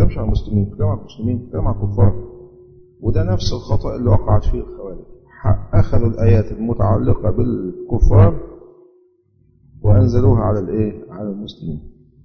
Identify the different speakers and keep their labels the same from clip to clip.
Speaker 1: بتكلمش عن المسلمين بتكلم عن المسلمين بتكلم عن الكفار وده نفس الخطأ اللي وقعت فيه الخوارج أخذوا الآيات المتعلقة بالكفار وأنزلوها على الإيه؟ على المسلمين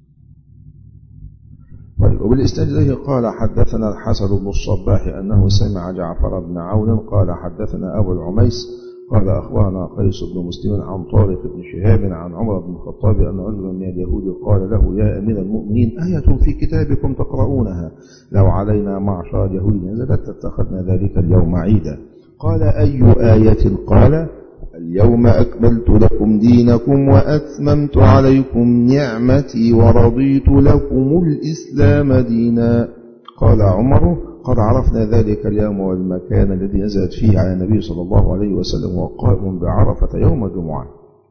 Speaker 1: طيب وبالإسناد إليه قال حدثنا الحسن بن الصباح أنه سمع جعفر بن عون قال حدثنا أبو العميس قال أخبرنا قيس بن مسلم عن طارق بن شهاب عن عمر بن الخطاب أن رجلا من اليهود قال له يا أمير المؤمنين آية في كتابكم تقرؤونها لو علينا معشر اليهود نزلت اتخذنا ذلك اليوم عيدا قال أي آية قال اليوم أكملت لكم دينكم وأتممت عليكم نعمتي ورضيت لكم الإسلام دينا قال عمر قد عرفنا ذلك اليوم والمكان الذي نزلت فيه على النبي صلى الله عليه وسلم وقائم بعرفة يوم الجمعة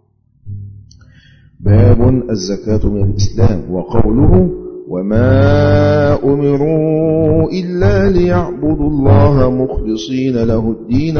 Speaker 1: باب الزكاة من الإسلام وقوله وما أمروا إلا ليعبدوا الله مخلصين له الدين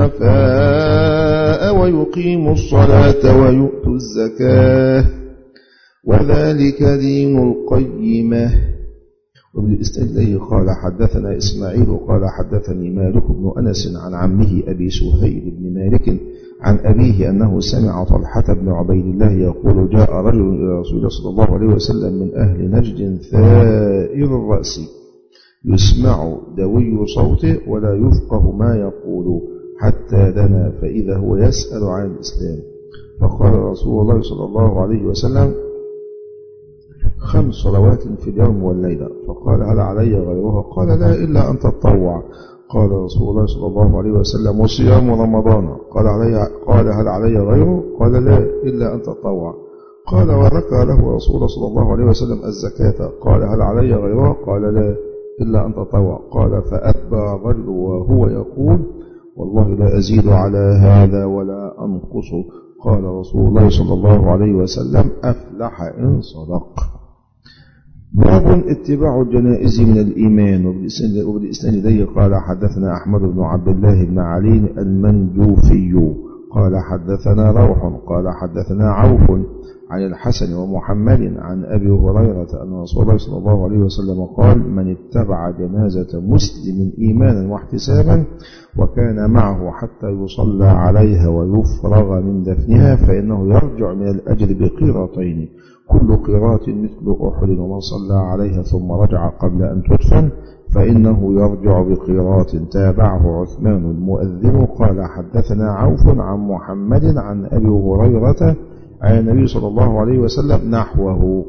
Speaker 1: حنفاء ويقيموا الصلاة ويؤتوا الزكاة وذلك دين القيمة وبالإسناد إليه قال حدثنا إسماعيل قال حدثني مالك بن أنس عن عمه أبي سهيل بن مالك عن أبيه أنه سمع طلحة بن عبيد الله يقول جاء رجل إلى رسول الله صلى الله عليه وسلم من أهل نجد ثائر الرأس يسمع دوي صوته ولا يفقه ما يقول حتى دنا فإذا هو يسأل عن الإسلام فقال رسول الله صلى الله عليه وسلم خمس صلوات في اليوم والليلة فقال هل علي غيرها قال لا إلا أن تتطوع قال رسول الله صلى الله عليه وسلم وصيام رمضان قال علي قال هل علي غيره قال لا إلا أن تطوع قال وذكر له رسول الله صلى الله عليه وسلم الزكاة قال هل علي غيرها قال لا إلا أن تطوع قال فأتبع الرجل وهو يقول والله لا أزيد على هذا ولا أنقص قال رسول الله صلى الله عليه وسلم أفلح إن صدق باب اتباع الجنائز من الإيمان وبالإسناد إليه قال حدثنا أحمد بن عبد الله بن علي المنجوفي قال حدثنا روح قال حدثنا عوف عن الحسن ومحمد عن أبي هريرة أن رسول الله صلى الله عليه وسلم قال من اتبع جنازة مسلم إيمانا واحتسابا وكان معه حتى يصلى عليها ويفرغ من دفنها فإنه يرجع من الأجر بقيرتين كل قيرات مثل أحد ومن صلى عليها ثم رجع قبل أن تدفن فإنه يرجع بقيرات تابعه عثمان المؤذن قال حدثنا عوف عن محمد عن أبي هريرة عن النبي صلى الله عليه وسلم نحوه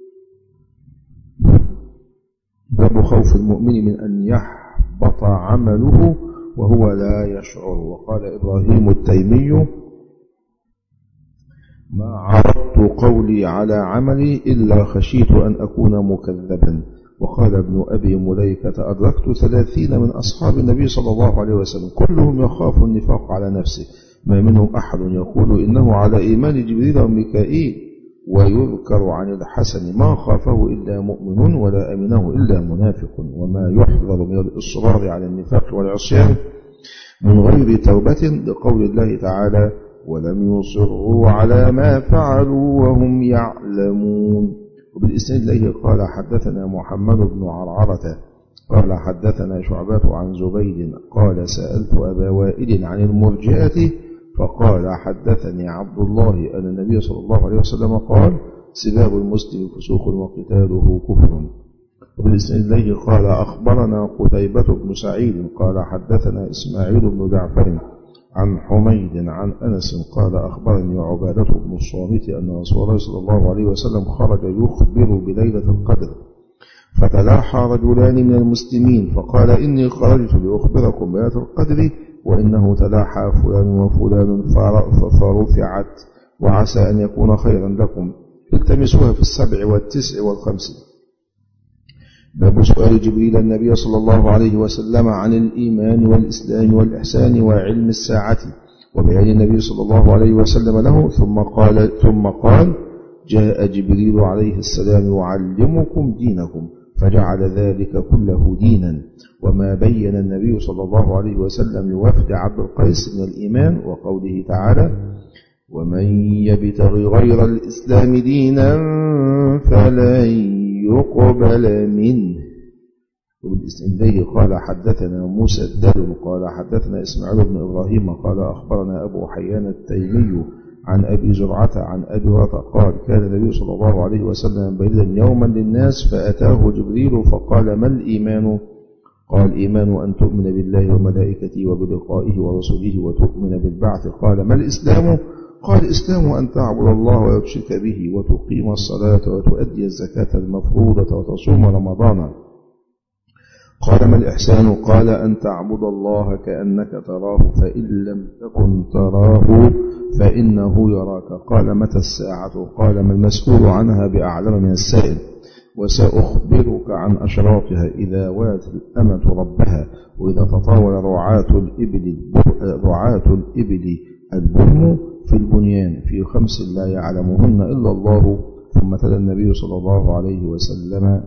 Speaker 1: باب خوف المؤمن من أن يحبط عمله وهو لا يشعر وقال إبراهيم التيمي ما عرضت قولي على عملي إلا خشيت أن أكون مكذبا وقال ابن أبي مليكة أدركت ثلاثين من أصحاب النبي صلى الله عليه وسلم كلهم يخاف النفاق على نفسه ما منهم أحد يقول إنه على إيمان جبريل وميكائيل ويذكر عن الحسن ما خافه إلا مؤمن ولا أمنه إلا منافق وما يحذر من الإصرار على النفاق والعصيان من غير توبة لقول الله تعالى ولم يصروا على ما فعلوا وهم يعلمون وبالإسناد إليه قال حدثنا محمد بن عرعرة قال حدثنا شعبة عن زبيد قال سألت أبا وائل عن المرجئة فقال حدثني عبد الله أن النبي صلى الله عليه وسلم قال سباب المسلم فسوق وقتاله كفر وبالإسناد إليه قال أخبرنا قتيبة بن سعيد قال حدثنا إسماعيل بن جعفر عن حميد عن أنس قال أخبرني عبادة بن الصامت أن رسول الله صلى الله عليه وسلم خرج يخبر بليلة القدر فتلاحى رجلان من المسلمين فقال إني خرجت لأخبركم بليلة القدر وإنه تلاحى فلان وفلان فرفعت وعسى أن يكون خيرا لكم التمسوها في السبع والتسع والخمسين باب سؤال جبريل النبي صلى الله عليه وسلم عن الإيمان والإسلام والإحسان وعلم الساعة وبيان النبي صلى الله عليه وسلم له ثم قال ثم قال جاء جبريل عليه السلام يعلمكم دينكم فجعل ذلك كله دينا وما بين النبي صلى الله عليه وسلم لوفد عبد القيس من الإيمان وقوله تعالى ومن يبتغي غير الإسلام دينا فلن يقبل منه وبالإسناديه قال حدثنا موسى الدلم قال حدثنا إسماعيل بن إبراهيم قال أخبرنا أبو حيان التيمي عن أبي زرعة عن أبي هريرة قال كان النبي صلى الله عليه وسلم بيدا يوما للناس فأتاه جبريل فقال ما الإيمان قال الإيمان أن تؤمن بالله وملائكته وبلقائه ورسوله وتؤمن بالبعث قال ما الإسلام قال الإسلام أن تعبد الله ولا تشرك به وتقيم الصلاة وتؤدي الزكاة المفروضة وتصوم رمضان قال ما الإحسان قال أن تعبد الله كأنك تراه فإن لم تكن تراه فإنه يراك قال متى الساعة قال ما المسؤول عنها بأعلم من السائل وسأخبرك عن أشراطها إذا وات الأمة ربها وإذا تطاول رعاة الإبل رعاة الإبل البهم في البنيان في خمس لا يعلمهن إلا الله ثم تلا النبي صلى الله عليه وسلم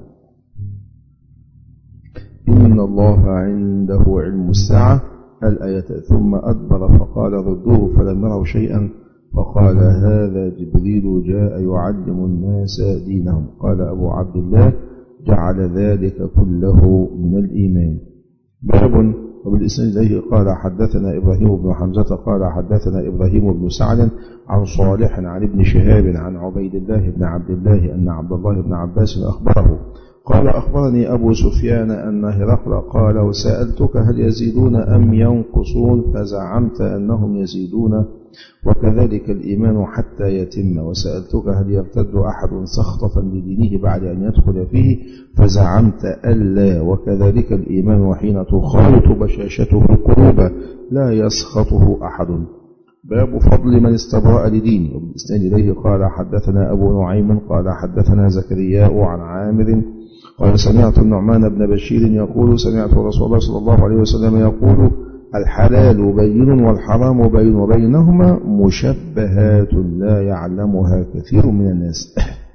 Speaker 1: إن الله عنده علم الساعة الآية ثم أدبر فقال ردوه فلم يروا شيئا فقال هذا جبريل جاء يعلم الناس دينهم قال أبو عبد الله جعل ذلك كله من الإيمان باب وبالإسناد إليه قال حدثنا إبراهيم بن حمزة قال حدثنا إبراهيم بن سعد عن صالح عن ابن شهاب عن عبيد الله بن عبد الله أن عبد الله بن عباس أخبره قال أخبرني أبو سفيان أن هرقل قال وسألتك هل يزيدون أم ينقصون فزعمت أنهم يزيدون وكذلك الإيمان حتى يتم وسألتك هل يرتد أحد سخطة لدينه بعد أن يدخل فيه فزعمت ألا وكذلك الإيمان حين تخالط بشاشته القلوب لا يسخطه أحد باب فضل من استبرأ لدينه وبالإسناد إليه قال حدثنا أبو نعيم قال حدثنا زكرياء عن عامر قال سمعت النعمان بن بشير يقول سمعت رسول الله صلى الله عليه وسلم يقول الحلال بين والحرام بين وبينهما مشبهات لا يعلمها كثير من الناس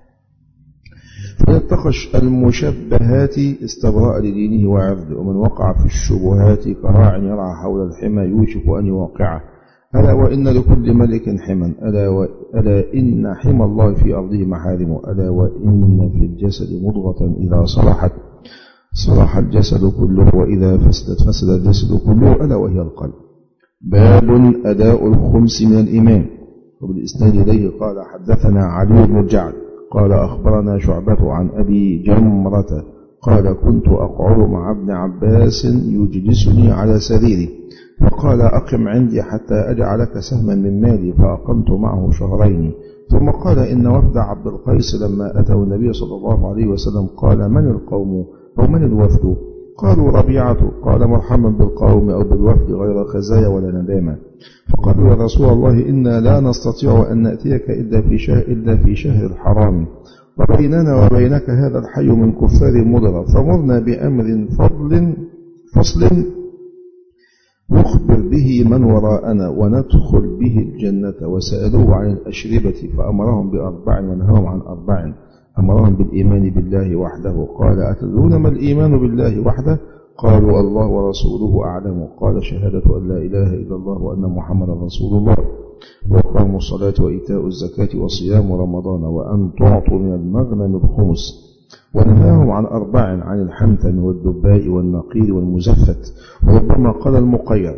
Speaker 1: فيتقش المشبهات استبراء لدينه وعرضه ومن وقع في الشبهات كراع يرعى حول الحمى يوشك أن يوقعه ألا وإن لكل ملك حما ألا, و... ألا إن حمى الله في أرضه محارم ألا وإن في الجسد مضغة إذا صلحت صلح الجسد كله وإذا فسدت فسد الجسد كله ألا وهي القلب باب أداء الخمس من الإيمان وبالإسناد إليه قال حدثنا علي بن الجعد قال أخبرنا شعبة عن أبي جمرة قال كنت أقعد مع ابن عباس يجلسني على سريري فقال أقم عندي حتى أجعلك سهما من مالي فأقمت معه شهرين ثم قال إن وفد عبد القيس لما أتوا النبي صلى الله عليه وسلم قال من القوم أو من الوفد قالوا ربيعة قال مرحبا بالقوم أو بالوفد غير خزايا ولا ندامة فقالوا يا رسول الله إنا لا نستطيع أن نأتيك إلا في شهر, إلا في شهر الحرام وبيننا وبينك هذا الحي من كفار مضر فمرنا بأمر فضل فصل نخبر به من وراءنا وندخل به الجنة وسألوه عن الأشربة فأمرهم بأربع ونهاهم عن أربع أمرهم بالإيمان بالله وحده قال أتدرون ما الإيمان بالله وحده قالوا الله ورسوله أعلم قال شهادة أن لا إله إلا الله وأن محمد رسول الله وإقام الصلاة وإيتاء الزكاة وصيام رمضان وأن تعطوا من المغنم الخمس ونهاهم عن أربع عن الحنتم والدباء والنقير والمزفت وربما قال المقير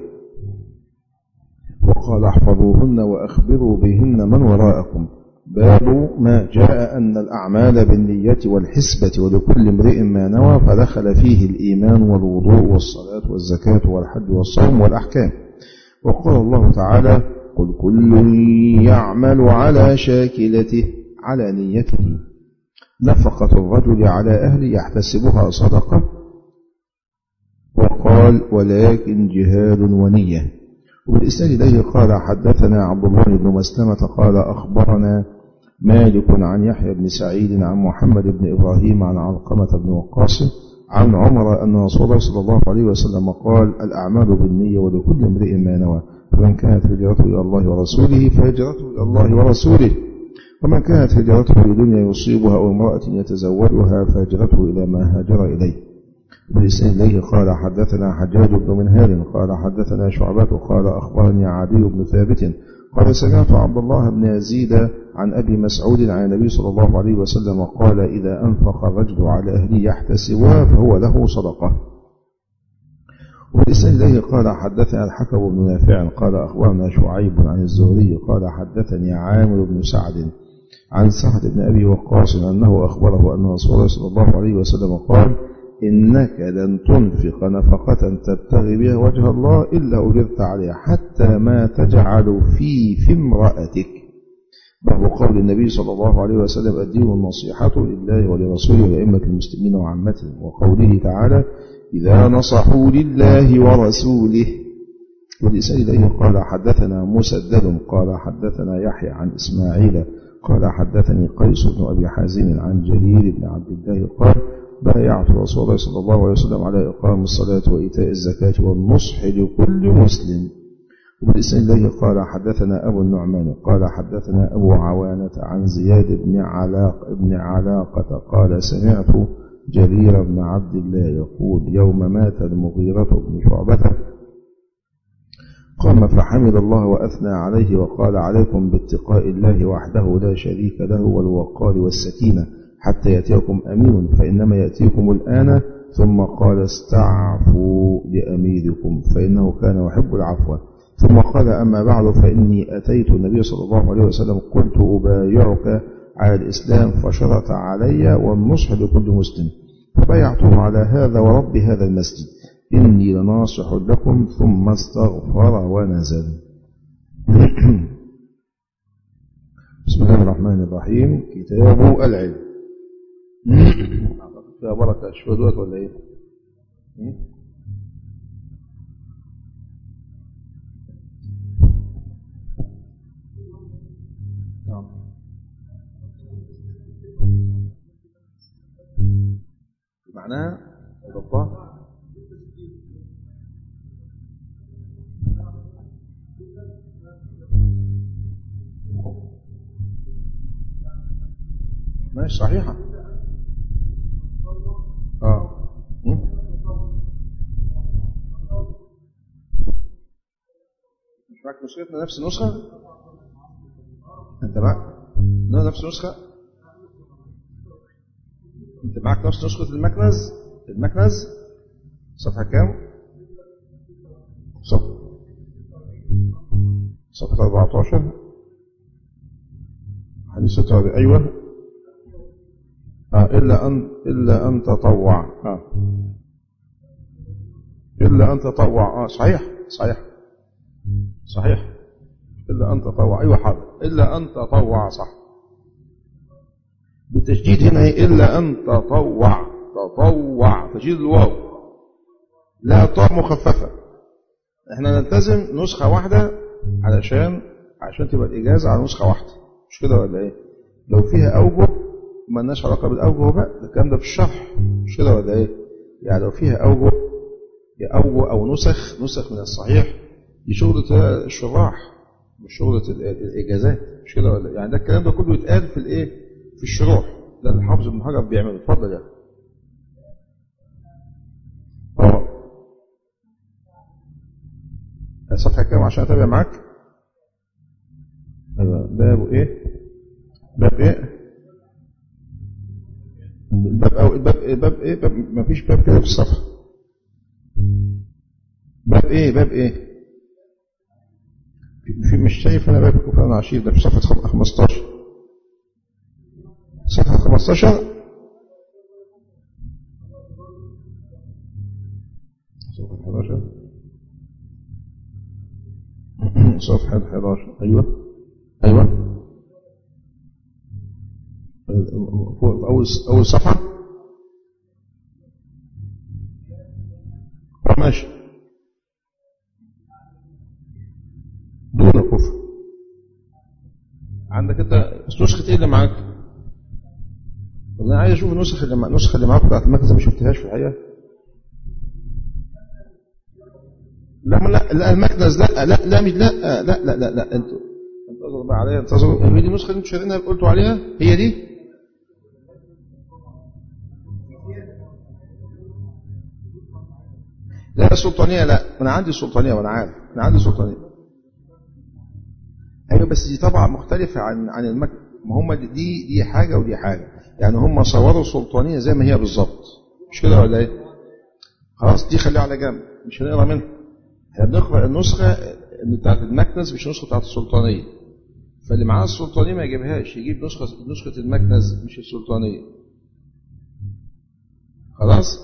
Speaker 1: وقال احفظوهن وأخبروا بهن من وراءكم باب ما جاء أن الأعمال بالنية والحسبة ولكل امرئ ما نوى فدخل فيه الإيمان والوضوء والصلاة والزكاة والحج والصوم والأحكام وقال الله تعالى قل كل يعمل على شاكلته على نيته نفقة الرجل على أهل يحتسبها صدقة وقال ولكن جهاد ونية وبالإسناد إليه قال حدثنا عبد الله بن مسلمة قال أخبرنا مالك عن يحيى بن سعيد عن محمد بن إبراهيم عن علقمة بن وقاص عن عمر أن رسول الله صلى الله عليه وسلم قال الأعمال بالنية ولكل امرئ ما نوى فمن كانت هجرته إلى الله ورسوله فهجرته إلى الله ورسوله ومن كانت هجرته لدنيا يصيبها أو امرأة يتزوجها فهجرته إلى ما هاجر إليه بالإسناد إليه قال حدثنا حجاج بن منهال قال حدثنا شعبة قال أخبرني عدي بن ثابت قال سمعت عبد الله بن يزيد عن أبي مسعود عن النبي صلى الله عليه وسلم قال إذا أنفق الرجل على أهله يحتسبها فهو له صدقة والإسناد إليه قال حدثنا الحكم بن نافع قال أخبرنا شعيب عن الزهري قال حدثني عامر بن سعد عن سعد بن أبي وقاص أنه أخبره أن رسول الله صلى الله عليه وسلم قال إنك لن تنفق نفقة تبتغي بها وجه الله إلا أجرت عليها حتى ما تجعل في في امرأتك باب قول النبي صلى الله عليه وسلم الدين النصيحة لله ولرسوله ولأئمة المسلمين وعامتهم وقوله تعالى إذا نصحوا لله ورسوله والإسئل إليه قال حدثنا مسدد قال حدثنا يحيى عن إسماعيل قال حدثني قيس بن أبي حازم عن جرير بن عبد الله قال بايعت رسول الله صلى الله عليه وسلم على إقام الصلاة وإيتاء الزكاة والنصح لكل مسلم وبالإسناد الله قال حدثنا أبو النعمان قال حدثنا أبو عوانة عن زياد بن علاق بن علاقة قال سمعت جرير بن عبد الله يقول يوم مات المغيرة بن شعبة قام فحمد الله وأثنى عليه وقال عليكم باتقاء الله وحده لا شريك له والوقار والسكينة حتى يأتيكم أمين فإنما يأتيكم الآن ثم قال استعفوا لأميركم فإنه كان يحب العفو ثم قال أما بعد فإني أتيت النبي صلى الله عليه وسلم قلت أبايعك على الإسلام فشرط علي والنصح لكل مسلم فبايعته على هذا ورب هذا المسجد إني لناصح لكم ثم استغفر ونزل بسم الله الرحمن الرحيم كتاب العلم فيها بركة شوية دوت ولا ايه معناها ضبطها ماشي صحيحة اه م? مش معك نسختنا نفس النسخة انت معك نفس النسخة انت معك نفس نسخة المكنز المكنز صفحة كام صفحة صفحة 14 حديث 46 ايوه آه إلا أن إلا أن تطوع آه إلا أن تطوع آه صحيح صحيح صحيح إلا أن تطوع أيوة حاضر إلا أن تطوع صح بالتشديد هنا إلا أن تطوع تطوع تشديد الواو لا طاء مخففة احنا نلتزم نسخة واحدة علشان عشان تبقى الإجازة على نسخة واحدة مش كده ولا إيه لو فيها أوجه ما لناش علاقة بالأوجه بقى ده الكلام ده في الشرح مش كده ولا إيه يعني لو فيها أوجه يا أوجه أو نسخ نسخ من الصحيح دي شغلة الشراح مش شغلة الإجازات مش كده ولا يعني ده الكلام ده كله يتقال في الإيه في الشروح ده الحافظ ابن حجر بيعمله اتفضل يا اه الصفحة كام عشان أتابع معاك أيوة باب إيه باب إيه الباب أو الباب إيه باب إيه باب ما فيش باب كده في الصفحة باب إيه باب إيه في مش شايف أنا باب الكفران عشير ده في صفحة 15 صفحة 15 صفحة 11 صفحة 11 أيوة أيوة فوق أول أول صفحة ماشي دون الكفر عندك انت نسخة ايه اللي معاك؟ انا عايز اشوف النسخ اللي معاك النسخة اللي معاك بتاعت المكتب ما شفتهاش في الحقيقة لا لا لا المكنز لا لا لا مش لا لا لا لا لا انتوا انتظروا بقى عليا انتظروا هي دي النسخة اللي انتوا شايفينها قلتوا عليها هي دي لا السلطانية لا أنا عندي السلطانية وأنا عارف أنا عندي السلطانية ايوه بس دي طبعا مختلفه عن عن المك... ما هم دي دي حاجه ودي حاجه يعني هم صوروا السلطانيه زي ما هي بالظبط مش كده ولا ايه خلاص دي خليها على جنب مش هنقرا منها احنا بنقرا النسخه بتاعت المكنز مش النسخه بتاعت السلطانيه فاللي معاه السلطانيه ما يجيبهاش يجيب نسخه نسخه المكنز مش السلطانيه خلاص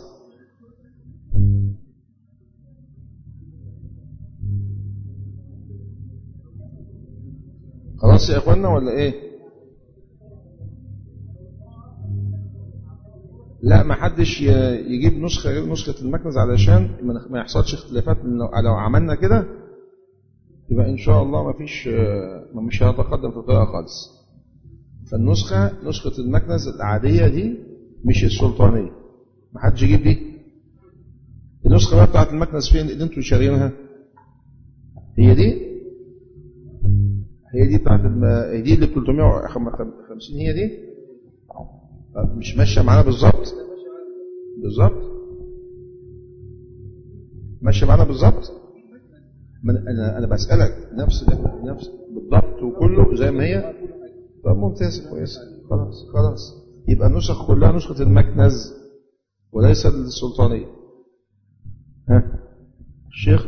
Speaker 1: خلاص يا اخوانا ولا ايه لا ما حدش يجيب نسخه غير نسخه المكنز علشان ما يحصلش اختلافات لو عملنا كده يبقى ان شاء الله ما فيش مش هنتقدم في القراءه خالص فالنسخه نسخه المكنز العاديه دي مش السلطانيه ما حدش يجيب دي النسخه بقى بتاعت المكنز فين اللي انتوا شاريينها هي دي هي دي بتاعت الم... دي اللي ب 350 هي دي مش ماشيه معانا بالظبط بالظبط ماشيه معانا بالظبط انا انا بسالك نفس نفس بالضبط وكله زي ما هي طب ممتاز كويس خلاص خلاص يبقى النسخ كلها نسخه المكنز وليس السلطانيه ها الشيخ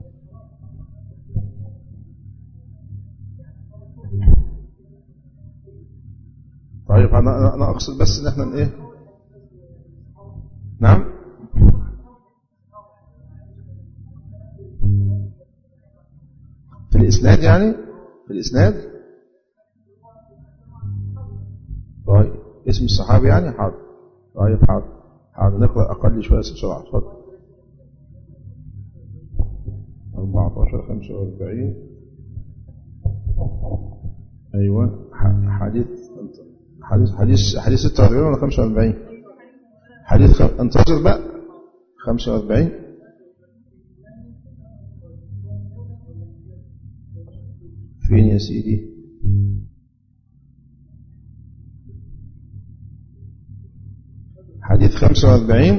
Speaker 1: طيب انا انا اقصد بس ان احنا ايه نعم في الاسناد يعني في الاسناد طيب اسم الصحابي يعني حاضر طيب حاضر حاضر نقرا اقل شويه بسرعه اتفضل 14 45 ايوه حديث حديث حديث حديث 46 ولا 45 حديث خ... انتظر بقى 45 فين يا سيدي حديث 45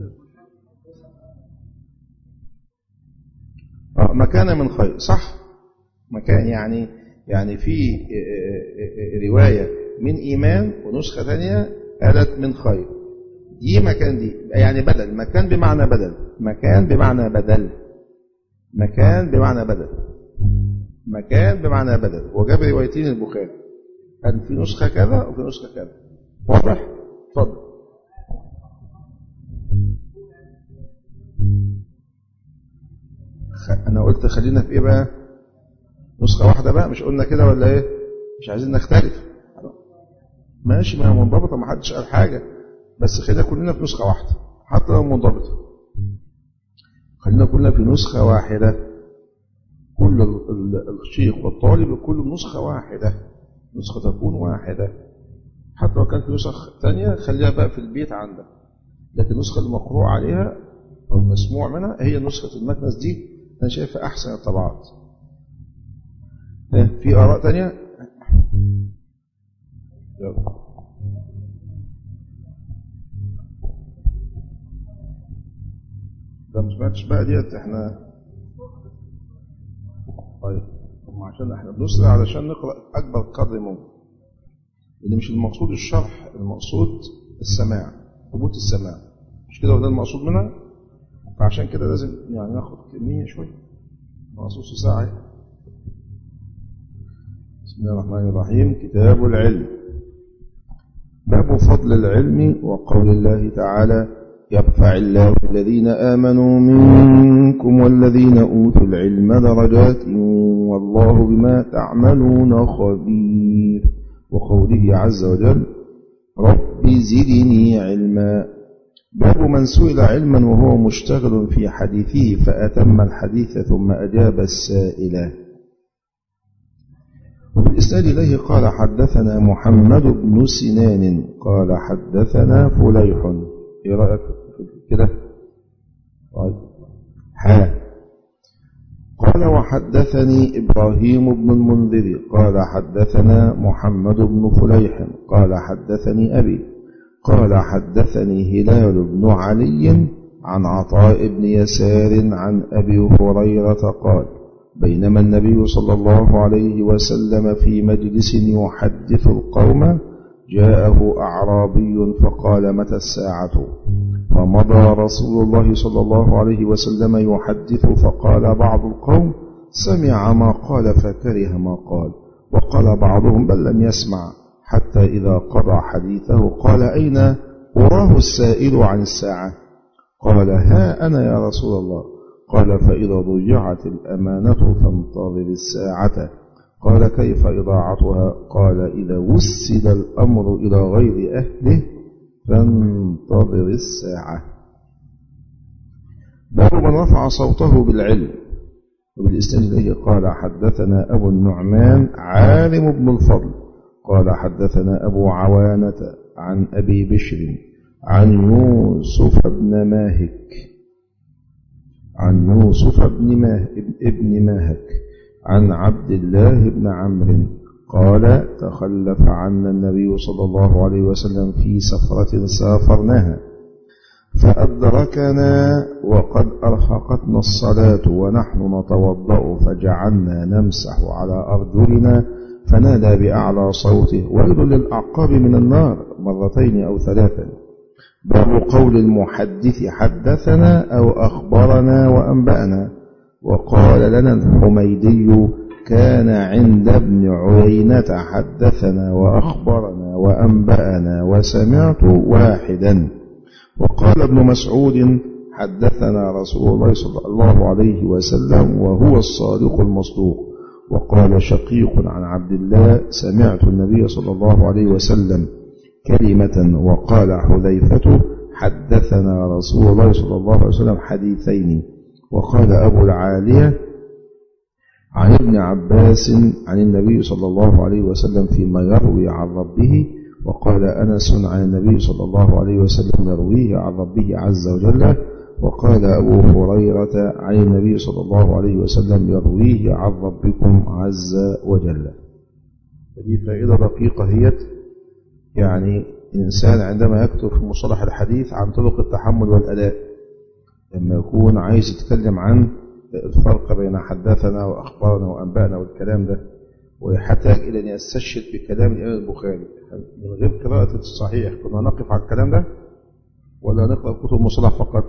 Speaker 1: آه مكان من خير صح مكان يعني يعني في روايه من إيمان ونسخة ثانية قالت من خير دي مكان دي يعني بدل مكان بمعنى بدل مكان بمعنى بدل مكان بمعنى بدل مكان بمعنى بدل وجاب روايتين البخاري قال في نسخة كذا وفي نسخة كذا واضح؟ اتفضل أنا قلت خلينا في إيه بقى؟ نسخة واحدة بقى مش قلنا كده ولا إيه؟ مش عايزين نختلف ماشي ما هي منضبطة ما حدش قال حاجة بس خلينا كلنا في نسخة واحدة حتى لو منضبطة خلينا كلنا في نسخة واحدة كل الشيخ والطالب كل نسخة واحدة نسخة تكون واحدة حتى لو كان في نسخ ثانية خليها بقى في البيت عندك لكن النسخة المقروء عليها أو المسموع منها هي نسخة المكنس دي أنا شايفها أحسن الطبعات في آراء ثانية يلا ده مش سمعتش بقى ديت احنا طيب عشان احنا بنسرع علشان نقرا اكبر قدر ممكن اللي مش المقصود الشرح المقصود السماع ثبوت السماع مش كده وده المقصود منها فعشان كده لازم يعني ناخد كميه شويه مقصوص ساعه بسم الله الرحمن الرحيم كتاب العلم باب فضل العلم وقول الله تعالى يرفع الله الذين آمنوا منكم والذين أوتوا العلم درجات والله بما تعملون خبير وقوله عز وجل رب زدني علما باب من سئل علما وهو مشتغل في حديثه فأتم الحديث ثم أجاب السائله وبالإسناد إليه قال حدثنا محمد بن سنان قال حدثنا فليح إيه رأيك كده طيب ها قال وحدثني إبراهيم بن المنذر قال حدثنا محمد بن فليح قال حدثني أبي قال حدثني هلال بن علي عن عطاء بن يسار عن أبي هريرة قال بينما النبي صلى الله عليه وسلم في مجلس يحدث القوم جاءه أعرابي فقال متى الساعة فمضى رسول الله صلى الله عليه وسلم يحدث فقال بعض القوم سمع ما قال فكره ما قال وقال بعضهم بل لم يسمع حتى إذا قضى حديثه قال أين أراه السائل عن الساعة قال ها أنا يا رسول الله قال فإذا ضيعت الأمانة فانتظر الساعة قال كيف إضاعتها قال إذا وسد الأمر إلى غير أهله فانتظر الساعة باب من رفع صوته بالعلم وبالإسناد إليه قال حدثنا أبو النعمان عالم بن الفضل قال حدثنا أبو عوانة عن أبي بشر عن يوسف بن ماهك عن يوسف بن ماه ابن ماهك عن عبد الله بن عمرو قال تخلف عنا النبي صلى الله عليه وسلم في سفرة سافرناها فأدركنا وقد أرهقتنا الصلاة ونحن نتوضأ فجعلنا نمسح على أرجلنا فنادى بأعلى صوته ويل للأعقاب من النار مرتين أو ثلاثا باب قول المحدث حدثنا أو أخبرنا وأنبأنا وقال لنا الحميدي كان عند ابن عيينة حدثنا وأخبرنا وأنبأنا وسمعت واحدا وقال ابن مسعود حدثنا رسول الله صلى الله عليه وسلم وهو الصادق المصدوق وقال شقيق عن عبد الله سمعت النبي صلى الله عليه وسلم كلمة وقال حذيفة حدثنا رسول الله صلى الله عليه وسلم حديثين وقال أبو العالية عن ابن عباس عن النبي صلى الله عليه وسلم فيما يروي عن ربه وقال أنس عن النبي صلى الله عليه وسلم يرويه عن ربه عز وجل وقال أبو هريرة عن النبي صلى الله عليه وسلم يرويه عن ربكم عز وجل هذه فائدة دقيقة هي يعني الإنسان عندما يكتب في مصطلح الحديث عن طرق التحمل والأداء لما يكون عايز يتكلم عن الفرق بين حدثنا وأخبارنا وأنبأنا والكلام ده ويحتاج إلى أن يستشهد بكلام الإمام البخاري من غير قراءة الصحيح كنا نقف على الكلام ده ولا نقرأ كتب المصطلح فقط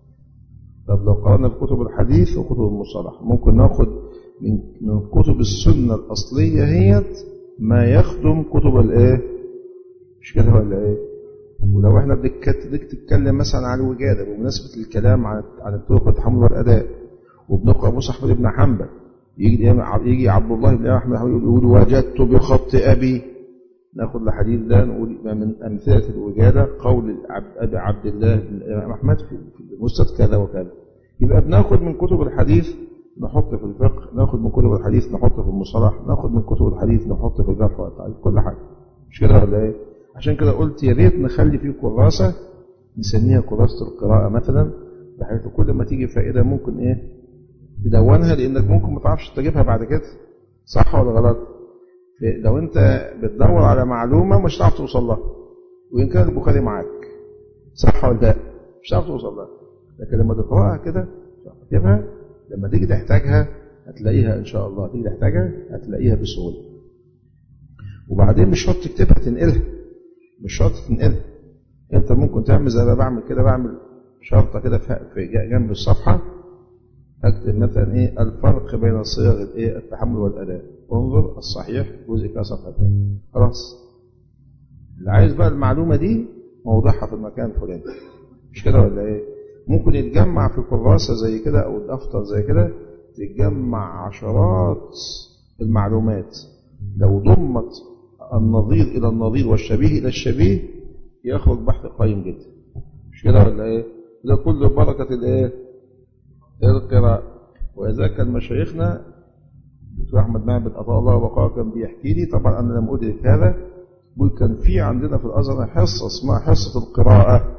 Speaker 1: طب لو قرأنا بكتب الحديث وكتب المصطلح ممكن ناخد من من كتب السنة الأصلية هيت ما يخدم كتب الإيه مش كده ولا إيه ولو احنا بنتكلم مثلا عن الوجادة بمناسبة الكلام عن عن الطرق والتحمل والأداء وبنقرأ مصحف ابن حنبل يجي يجي عبد الله بن احمد يقول وجدت بخط ابي ناخذ الحديث ده نقول من امثله الوجاده قول ابي عبد الله بن احمد في المسند كذا وكذا يبقى بناخذ من كتب الحديث نحط في الفقه ناخذ من كتب الحديث نحط في المصطلح ناخذ من كتب الحديث نحط في الجرح والتعديل كل حاجه مش كده ولا ايه عشان كده قلت يا ريت نخلي فيه كراسه نسميها كراسه القراءه مثلا بحيث كل ما تيجي فائده ممكن ايه تدونها لانك ممكن ما تعرفش تجيبها بعد كده صح ولا غلط لو انت بتدور على معلومه مش هتعرف توصل لها وان كان البخاري معاك صح ولا لا مش هتعرف توصل لها لكن لما تقراها كده تكتبها لما تيجي تحتاجها هتلاقيها ان شاء الله تيجي تحتاجها هتلاقيها بسهوله وبعدين مش شرط تكتبها تنقلها مش شرط تنقلها انت ممكن تعمل زي ما بعمل كده بعمل شرطه كده في جنب الصفحه اكتب مثلا ايه الفرق بين صيغ الايه التحمل والاداء انظر الصحيح جزء كذا صفحه خلاص اللي عايز بقى المعلومه دي موضعها في المكان الفلاني مش كده ولا ايه ممكن يتجمع في كراسه زي كده او دفتر زي كده تتجمع عشرات المعلومات لو ضمت النظير الى النظير والشبيه الى الشبيه يخرج بحث قيم جدا مش كده ولا ايه ده كله بركه الايه القراءة وإذا كان مشايخنا دكتور أحمد معبد أطال الله وقاه كان بيحكي لي طبعا أنا لم أدرك هذا بيقول كان في عندنا في الأزهر حصة اسمها حصة القراءة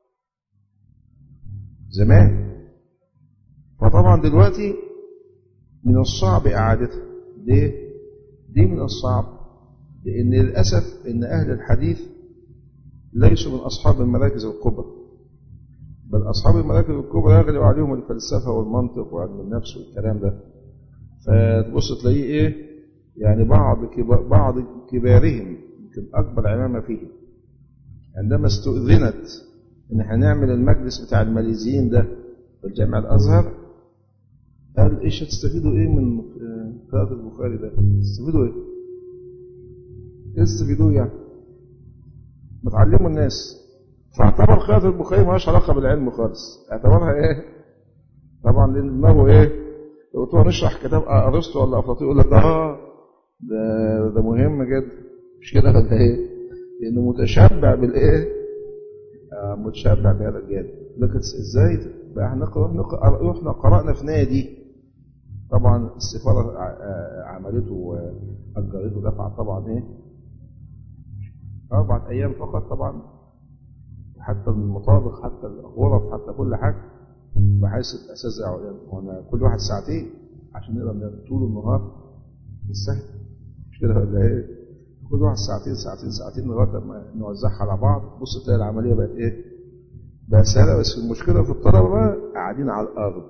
Speaker 1: زمان فطبعا دلوقتي من الصعب إعادتها ليه؟ دي من الصعب لأن للأسف إن أهل الحديث ليسوا من أصحاب المراكز الكبرى بل أصحاب المراكز الكبرى يغلب عليهم الفلسفة والمنطق وعلم النفس والكلام ده فتبص تلاقيه ايه يعني بعض كبار بعض كبارهم يمكن اكبر عمامه فيهم عندما استؤذنت ان احنا نعمل المجلس بتاع الماليزيين ده في الجامع الازهر قال ايش هتستفيدوا ايه من قراءة البخاري ده؟ تستفيدوا ايه؟ ايه تستفيدوه يعني؟ ما تعلموا الناس فاعتبر قراءة البخاري مالهاش علاقة بالعلم خالص اعتبرها ايه؟ طبعا لان دماغه ايه؟ لو قلت له نشرح كتاب ارسطو ولا افلاطون يقول لك اه ده ده مهم جدا مش كده ولا ايه؟ لانه متشبع بالايه؟ آه متشبع بهذا الجانب لكن ازاي بقى احنا نقرا احنا قرانا في نادي طبعا السفاره عملته واجرته دفع طبعا ايه؟ اربع ايام فقط طبعا حتى المطابخ حتى الغرف حتى كل حاجه بحيث الاساتذه هنا كل واحد ساعتين عشان نقدر طول النهار بالسهل مش كده ولا ايه؟ كل واحد ساعتين ساعتين ساعتين لغايه ما نوزعها على بعض بص تلاقي العمليه بقت ايه؟ بقى سهله بس المشكله في الطلبه بقى قاعدين على الارض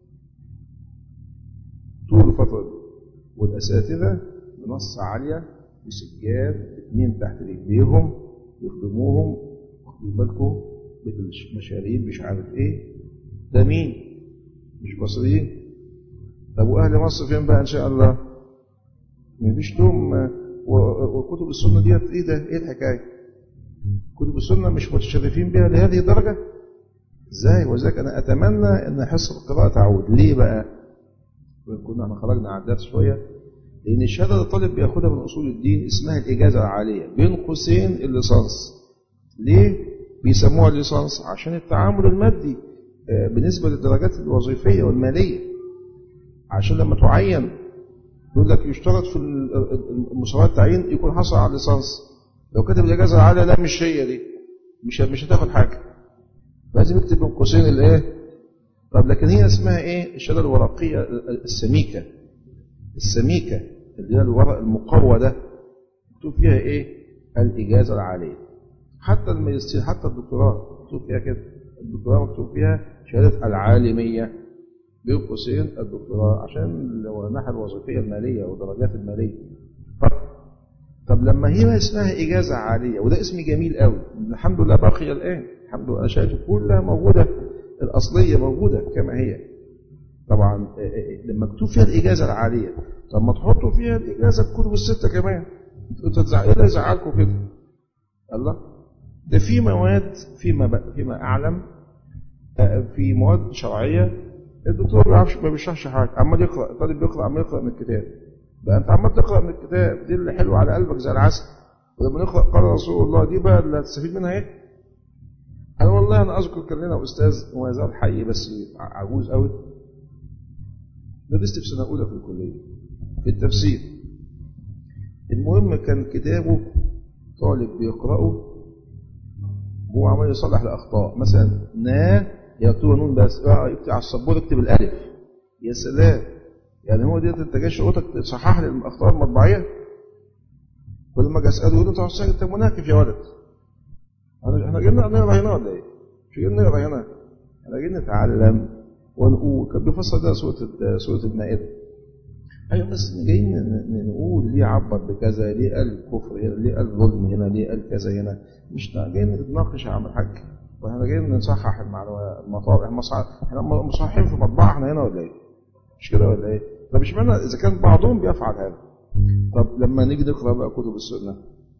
Speaker 1: طول الفتره دي والاساتذه بنص عاليه بسجاد اثنين تحت رجليهم يخدموهم واخدين بالكم بالمشاريب مش عارف ايه ده مين؟ مش مصريين طب واهل مصر فين بقى ان شاء الله؟ مفيش لهم وكتب السنه ديت ايه ده؟ ايه الحكايه؟ كتب السنه مش متشرفين بها لهذه الدرجه؟ ازاي؟ ولذلك انا اتمنى ان حصه القراءه تعود، ليه بقى؟ كنا احنا خرجنا عدات شويه لان الشهاده اللي الطالب بياخدها من اصول الدين اسمها الاجازه العاليه بين قوسين الليسانس. ليه؟ بيسموها الليسانس عشان التعامل المادي بالنسبه للدرجات الوظيفيه والماليه. عشان لما تعين يقول لك يشترط في المساواة التعيين يكون حصل على الليسانس لو كتب الإجازة العالية لا مش هي دي مش مش هتاخد حاجة لازم يكتب بين قوسين الإيه؟ طب لكن هي اسمها إيه؟ الشهادة الورقية السميكة السميكة اللي هي الورق المقوى ده مكتوب فيها إيه؟ الإجازة العالية حتى الماجستير حتى الدكتوراه مكتوب فيها كده الدكتوراه مكتوب فيها شهادة العالمية بين قوسين الدكتوراه عشان الناحيه الوظيفيه الماليه والدرجات الماليه طب, طب لما هي اسمها اجازه عاليه وده اسم جميل قوي الحمد لله باقيه الان الحمد لله شهادته كلها موجوده الاصليه موجوده كما هي طبعا لما مكتوب فيها الاجازه العاليه طب ما تحطوا فيها الاجازه الكتب السته كمان انتوا ايه اللي يزعلكم كده الله ده في مواد فيما فيما اعلم في مواد شرعيه الدكتور ما بيعرفش ما بيشرحش حاجه عمال يقرا الطالب بيقرا عمال يقرا من الكتاب بقى انت عمال تقرا من الكتاب دي اللي حلوه على قلبك زي العسل ولما نقرا قال رسول الله دي بقى اللي هتستفيد منها ايه؟ انا والله انا اذكر كان لنا استاذ وما يزال حي بس عجوز قوي درست في سنه اولى في الكليه في التفسير المهم كان كتابه طالب بيقراه هو عمال يصلح الاخطاء مثلا نا يكتب نون بس يكتب على السبوره اكتب الالف يا سلام يعني هو ديت انت جاي شغلتك تصحح لي الاخطاء المطبعيه كل ما اجي اساله يقول لي انت انت مناكف يا ولد احنا جايين نقرا هنا ولا ايه؟ مش جايين نقرا هنا احنا جايين نتعلم ونقول كان بيفسر ده سوره سوره المائده ايوه بس جايين نقول ليه عبر بكذا ليه قال كفر هنا ليه قال ظلم هنا ليه قال كذا هنا مش جايين نتناقش يا عم الحاج واحنا جايين نصحح المطابع احنا مصححين في مطبعه احنا هنا ولا ايه؟ مش كده ولا ايه؟ طب اشمعنى اذا كان بعضهم بيفعل هذا؟ طب لما نيجي نقرا بقى كتب السنه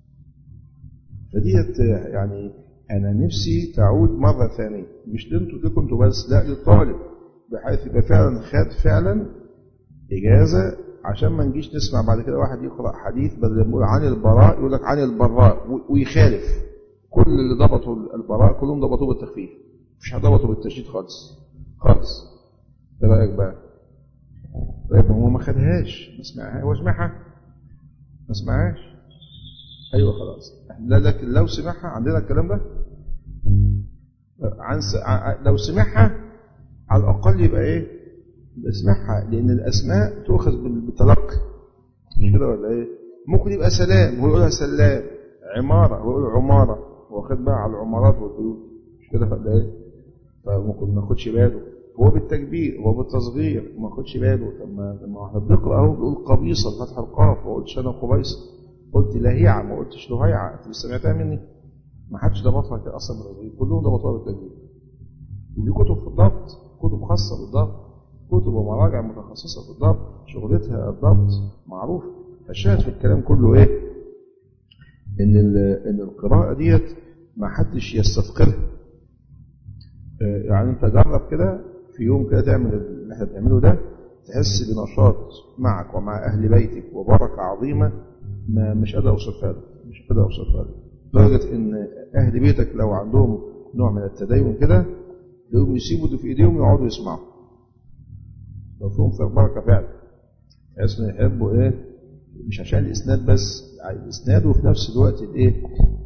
Speaker 1: فديت يعني انا نفسي تعود مره ثانيه مش لانتوا دي كنتوا بس لا للطالب بحيث يبقى فعلا خد فعلا اجازه عشان ما نجيش نسمع بعد كده واحد يقرا حديث بدل ما يقول عن البراء يقول لك عن البراء ويخالف كل اللي ضبطوا البراء كلهم ضبطوه بالتخفيف مش ضبطوا بالتشديد خالص خالص ايه رايك بقى طيب هو ما خدهاش ما سمعها هو سمعها ما سمعهاش ايوه خلاص لا لكن لو سمعها عندنا الكلام ده عن س... لو سمعها على الاقل يبقى ايه اسمعها لان الاسماء تؤخذ بالتلقي مش كده ولا ايه ممكن يبقى سلام هو يقولها سلام عماره هو يقول عماره واخد بقى على العمارات والبيوت مش كده ولا ايه فممكن ما ياخدش باله هو بالتكبير هو بالتصغير ما خدش باله طب ما ما احنا بنقرا اهو بيقول قبيصه بفتح القاف ما قلتش انا قبيصه قلت لهيعه ما قلتش لهيعه انت مش سمعتها مني ما حدش ضبطها كده اصلا بالتصغير كلهم ضبطوها بالتكبير ودي كتب في الضبط كتب خاصه بالضبط كتب ومراجع متخصصه في الضبط شغلتها الضبط معروف فالشاهد في الكلام كله ايه ان ان القراءه ديت ما حدش يستثقلها يعني انت جرب كده في يوم كده تعمل اللي احنا بنعمله ده تحس بنشاط معك ومع اهل بيتك وبركه عظيمه ما مش قادر اوصفها لك مش قادر اوصفها لك لدرجه ان اهل بيتك لو عندهم نوع من التدين كده تلاقيهم يسيبوا ده في ايديهم ويقعدوا يسمعوا لو فيهم في بركه فعلا تحس ان يحبوا ايه مش عشان الاسناد بس الاسناد وفي نفس الوقت الايه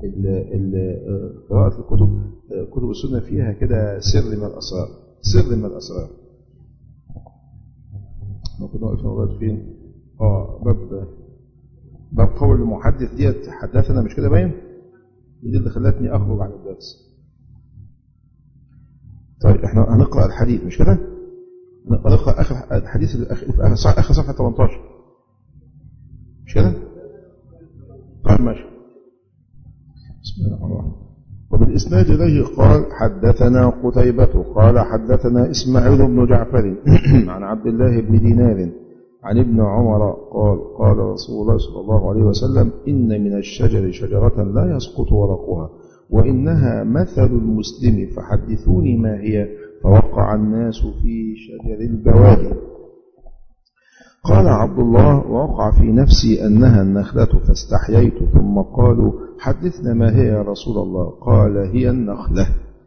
Speaker 1: قراءه الكتب كتب السنه فيها كده سر من الاسرار سر من الاسرار ما كنا وقفنا لغايه فين اه باب باب قول المحدث ديت حدثنا مش كده باين دي اللي خلتني اخرج عن الدرس طيب احنا هنقرا الحديث مش كده نقرا اخر الحديث الاخير في اخر اخر صفحه 18 مش كده طيب ماشي بسم الله الرحمن الرحيم وبالإسناد إليه قال حدثنا قتيبة قال حدثنا إسماعيل بن جعفر عن عبد الله بن دينار عن ابن عمر قال قال رسول الله صلى الله عليه وسلم إن من الشجر شجرة لا يسقط ورقها وإنها مثل المسلم فحدثوني ما هي فوقع الناس في شجر البوادي قال عبد الله ووقع في نفسي أنها النخلة فاستحييت ثم قالوا حدثنا ما هي يا رسول الله قال هي النخلة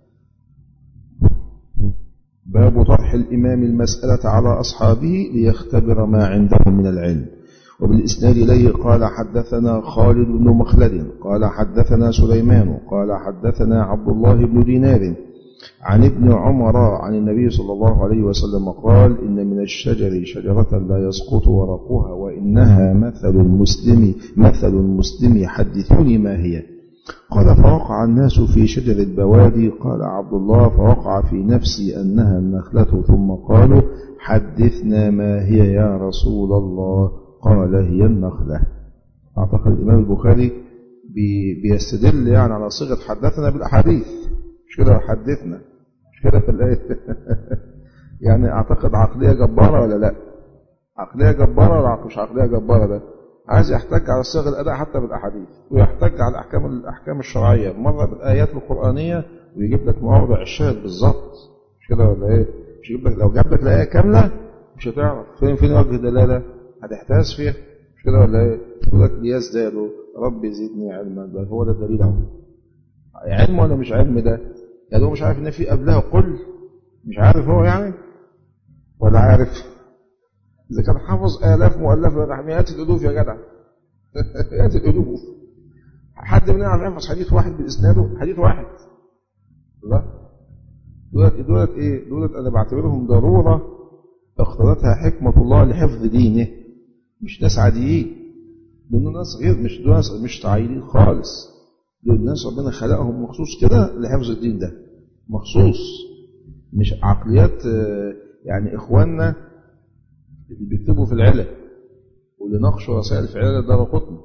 Speaker 1: باب طرح الإمام المسألة على أصحابه ليختبر ما عندهم من العلم وبالإسناد إليه قال حدثنا خالد بن مخلد قال حدثنا سليمان قال حدثنا عبد الله بن دينار عن ابن عمر عن النبي صلى الله عليه وسلم قال إن من الشجر شجرة لا يسقط ورقها وإنها مثل المسلم مثل المسلم حدثوني ما هي قال فوقع الناس في شجر البوادي قال عبد الله فوقع في نفسي أنها النخلة ثم قالوا حدثنا ما هي يا رسول الله قال هي النخلة أعتقد الإمام البخاري بيستدل يعني على صيغة حدثنا بالأحاديث مش كده حدثنا مش كده في الآية يعني أعتقد عقلية جبارة ولا لا عقلية جبارة ولا مش عقلية جبارة ده عايز يحتج على صيغ الأداء حتى بالأحاديث ويحتج على الأحكام الأحكام الشرعية مرة بالآيات القرآنية ويجيب لك مواضع الشاهد بالظبط مش كده ولا إيه مش يجيب لك لو جاب لك الآية كاملة مش هتعرف فين فين وجه دلالة هتحتاس فيها مش كده ولا إيه يقول لك ليزدادوا ربي زدني علما بل هو ده الدليل اهو علم ولا مش علم ده يعني هو مش عارف ان في قبلها قل مش عارف هو يعني ولا عارف اذا كان حافظ الاف مؤلفه مئات الالوف يا جدع مئات الالوف حد مننا يعرف يحفظ حديث واحد باسناده حديث واحد لا دولت دولت ايه دولت انا بعتبرهم ضروره اقتضتها حكمه الله لحفظ دينه مش ناس عاديين دول ناس غير مش دول ناس مش تعيينين خالص دول ناس ربنا خلقهم مخصوص كده لحفظ الدين ده مخصوص مش عقليات يعني اخواننا اللي بيكتبوا في العلل واللي ناقشوا رسائل في علل دار قطن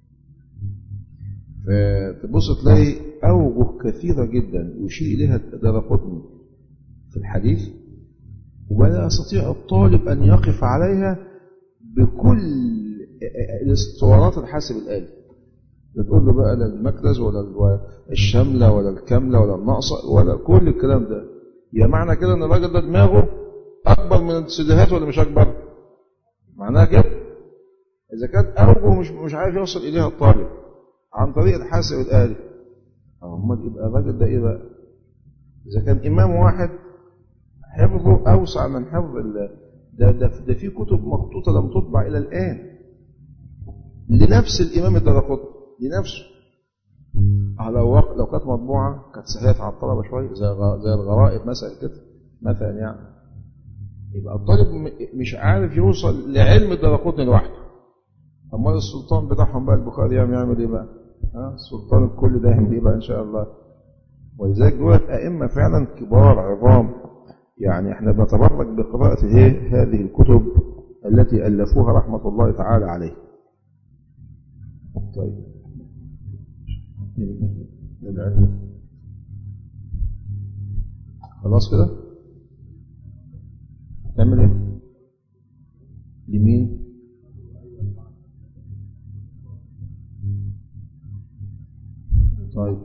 Speaker 1: فتبص تلاقي اوجه كثيره جدا يشير اليها دار قطن في الحديث ولا يستطيع الطالب ان يقف عليها بكل الاسطوانات الحاسب الآلي بتقول له بقى لا المكنز ولا الشاملة ولا الكاملة ولا الناقصة ولا كل الكلام ده يا معنى كده ان الراجل ده دماغه اكبر من السيديهات ولا مش اكبر معناها كده اذا كان اوجه مش مش عارف يوصل اليها الطالب عن طريق الحاسب الآلي امال يبقى الراجل ده ايه بقى اذا كان امام واحد حفظه اوسع من حفظ ده ده ده في كتب مخطوطه لم تطبع الى الان لنفس الامام الدرقطني لنفسه لو لو كانت مطبوعه كانت سهلت على الطلبه شويه زي زي الغرائب مثلا كده مثلا يعني يبقى الطالب مش عارف يوصل لعلم الدرقطني لوحده امال السلطان بتاعهم بقى البخاري يعمل ايه بقى؟ ها السلطان الكل ده يعمل ايه بقى ان شاء الله ولذلك دولت ائمه فعلا كبار عظام يعني احنا بنتبرك بقراءة ايه هذه الكتب التي ألفوها رحمة الله تعالى عليه طيب للعلم خلاص كده تعمل ايه لمين طيب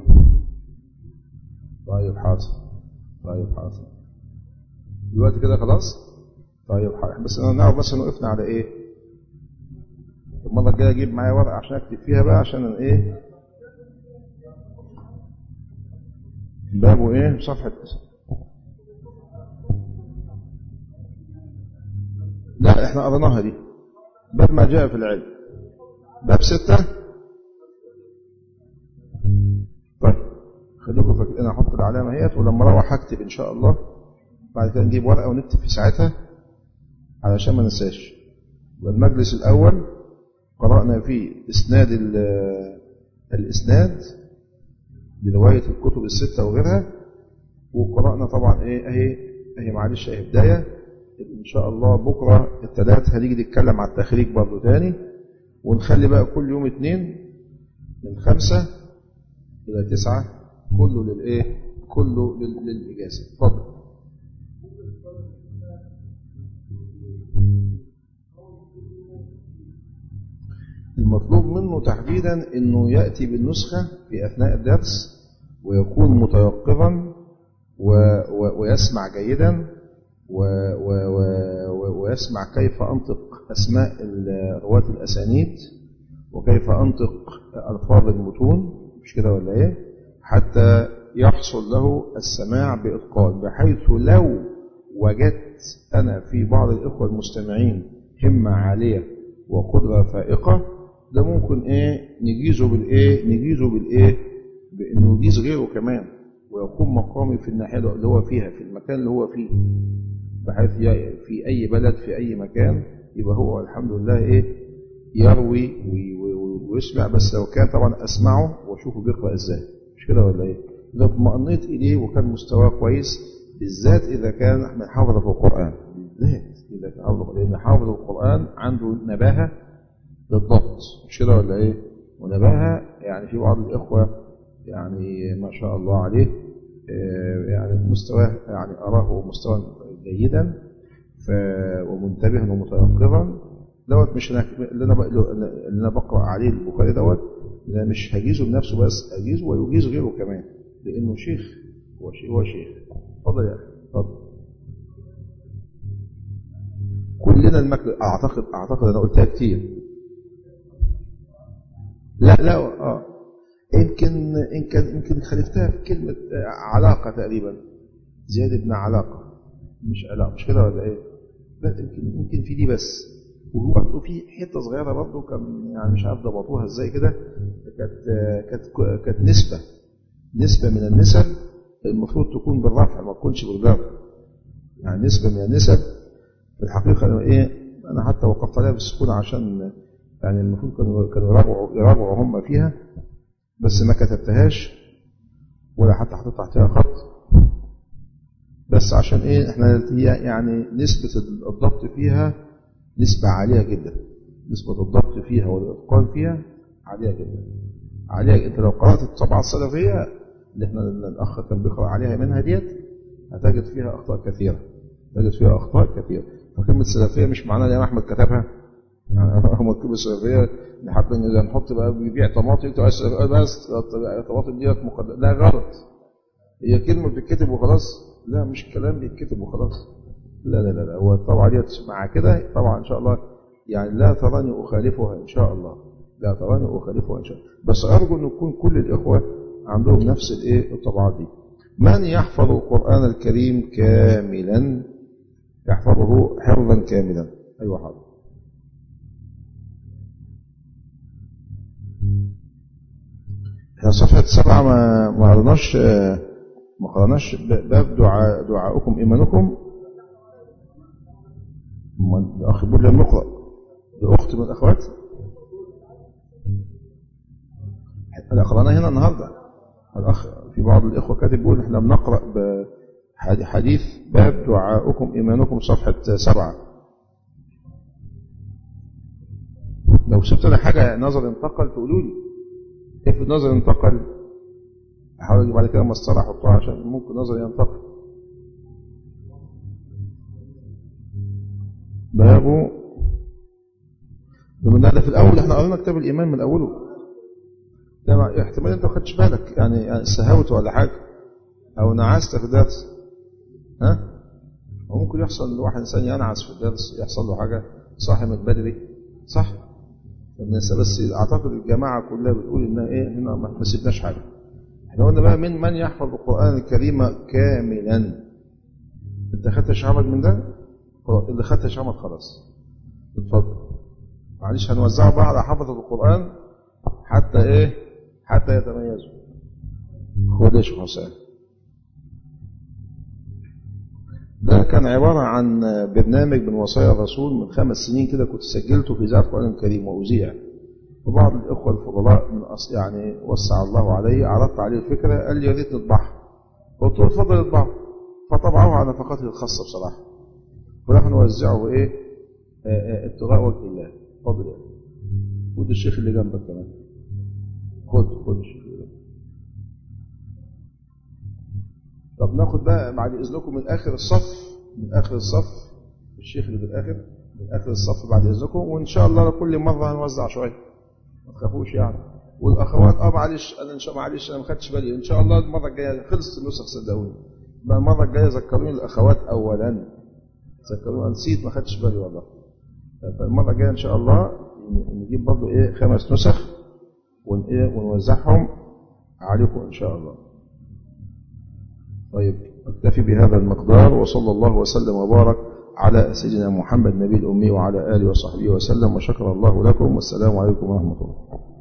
Speaker 1: طيب حاضر طيب حاضر دلوقتي كده خلاص طيب حاضر بس انا نعرف بس وقفنا على ايه المره الجايه اجيب معايا ورقه عشان اكتب فيها بقى عشان ايه بابه ايه صفحه لا احنا قريناها دي باب ما جاء في العلم باب ستة طيب خليكم فاكرين انا هحط العلامه اهيت ولما اروح هكتب ان شاء الله بعد كده نجيب ورقه ونكتب في ساعتها علشان ما ننساش والمجلس الاول قرانا فيه اسناد الاسناد لروايه الكتب السته وغيرها وقرانا طبعا ايه اهي اهي معلش اهي بدايه ان شاء الله بكره الثلاث هنيجي نتكلم على التخريج برضه تاني ونخلي بقى كل يوم اثنين من خمسة إلى تسعة كله للإيه؟ كله للإجازة اتفضل المطلوب منه تحديدا انه يأتي بالنسخة في أثناء الدرس ويكون متيقظا ويسمع جيدا ويسمع كيف أنطق أسماء رواة الأسانيد وكيف أنطق ألفاظ المتون مش كده ولا إيه حتى يحصل له السماع بإتقان بحيث لو وجدت أنا في بعض الإخوة المستمعين همة عالية وقدرة فائقة ده ممكن إيه نجيزه بالإيه نجيزه بالإيه بأنه يجيز غيره كمان ويقوم مقامي في الناحية اللي هو فيها في المكان اللي هو فيه بحيث في أي بلد في أي مكان يبقى هو الحمد لله إيه يروي ويسمع بس لو كان طبعا أسمعه وأشوفه بيقرأ إزاي مش كده ولا إيه إذا اطمأنيت إليه وكان مستواه كويس بالذات إذا كان من حافظ القرآن بالذات إذا كان حافظ لأن حافظ القرآن عنده نباهة للضبط مش كده ولا إيه ونباهة يعني في بعض الإخوة يعني ما شاء الله عليه يعني مستواه يعني أراه مستوى جيدا ومنتبها ومتيقظا دوت مش اللي انا اللي انا بقرا عليه البخاري دوت انا مش هجيزه بنفسه بس اجيزه ويجيز غيره كمان لانه شيخ هو شيخ هو شيخ اتفضل يا اخي اتفضل كلنا المكر اعتقد اعتقد انا قلتها كتير لا لا اه يمكن يمكن يمكن خالفتها في كلمه علاقه تقريبا زياد بن علاقه مش علاقه مش كده ولا ايه؟ لا يمكن يمكن في دي بس وهو برضه في حته صغيره برضه كان يعني مش عارف ضبطوها ازاي كده كانت كانت كانت نسبه نسبه من النسب المفروض تكون بالرفع ما تكونش بالجر يعني نسبه من النسب في الحقيقه ايه انا حتى وقفت عليها بالسكون عشان يعني المفروض كانوا كانوا يراجعوا يراجعوا هم فيها بس ما كتبتهاش ولا حتى حطيت تحتها خط بس عشان ايه احنا هي يعني نسبه الضبط فيها نسبة عالية جدا نسبة الضبط فيها والإتقان فيها عالية جدا عالية أنت لو قرأت الطبعة السلفية اللي احنا الأخ كان بيقرأ عليها منها ديت هتجد فيها أخطاء كثيرة تجد فيها أخطاء كثيرة فكلمة سلفية مش معناها يا أحمد كتبها يعني هم كلمة سلفية حتى إذا نحط بقى بيبيع طماطم أنت عايز بس الطماطم ديت مقدمة لا غلط هي كلمة بتتكتب وخلاص لا مش كلام بيتكتب وخلاص لا لا لا هو الطبعة ديت مع كده طبعا إن شاء الله يعني لا تراني أخالفها إن شاء الله لا تراني أخالفها إن شاء الله بس أرجو أن يكون كل الإخوة عندهم نفس الإيه الطبعات دي من يحفظ القرآن الكريم كاملا يحفظه حفظا كاملا أيوة حاضر احنا صفحة سبعة ما ما قرناش ما قرناش باب دعاء دعاؤكم إيمانكم الأخ بيقول لم نقرأ لأخت من الأخوات احنا قرأنا هنا النهاردة الأخ في بعض الإخوة كاتب بيقول احنا بنقرأ ب... حديث باب دعاؤكم إيمانكم صفحة سبعة لو شفت أنا حاجة نظر انتقل تقولوا لي افرض نظر انتقل أحاول أجيب بعد كده مسطرة أحطها عشان ممكن نظر ينتقل باب من ده في الأول احنا قرينا كتاب الإيمان من أوله ده احتمال أنت ما خدتش بالك يعني, يعني سهوت ولا حاجة أو نعست في الدرس ها وممكن يحصل لواحد إنسان ينعس في الدرس يحصل له حاجة صاحي من بدري صح الناس بس أعتقد الجماعة كلها بتقول إن إيه هنا ما سيبناش حاجة احنا قلنا بقى من من يحفظ القرآن الكريم كاملا أنت خدت شعبك من ده اللي خدت شعبك خلاص اتفضل معلش هنوزعه بقى على حفظة القرآن حتى إيه حتى يتميزوا خد يا شيخ حسين ده كان عبارة عن برنامج من وصايا الرسول من خمس سنين كده كنت سجلته في إذاعة القرآن الكريم وأذيع وبعض الإخوة الفضلاء من أصل يعني وسع الله عليه عرضت عليه الفكرة قال لي يا ريت نطبعها قلت له اتفضل اطبعه فطبعوه على نفقاته الخاصة بصراحة ونحن نوزعه إيه ابتغاء وجه الله اتفضل يا خد الشيخ اللي جنبك كمان خد خد الشيخ اللي جنبك طب ناخد بقى بعد إذنكم من آخر الصف من آخر الصف الشيخ اللي في الآخر من آخر الصف بعد إذنكم وإن شاء الله كل مرة هنوزع شوية ما تخافوش يعني والأخوات اه معلش أنا إن شاء معلش أنا ما خدتش بالي إن شاء الله المرة الجاية خلصت النسخ صدقوني بقى المرة الجاية ذكروني الأخوات أولا ذكروني نسيت ما خدتش بالي والله فالمرة الجاية إن شاء الله نجيب برضه إيه خمس نسخ ون إيه ونوزعهم عليكم إن شاء الله طيب اكتفي بهذا المقدار وصلى الله وسلم وبارك على سيدنا محمد نبي الأمي وعلى آله وصحبه وسلم وشكر الله لكم والسلام عليكم ورحمة الله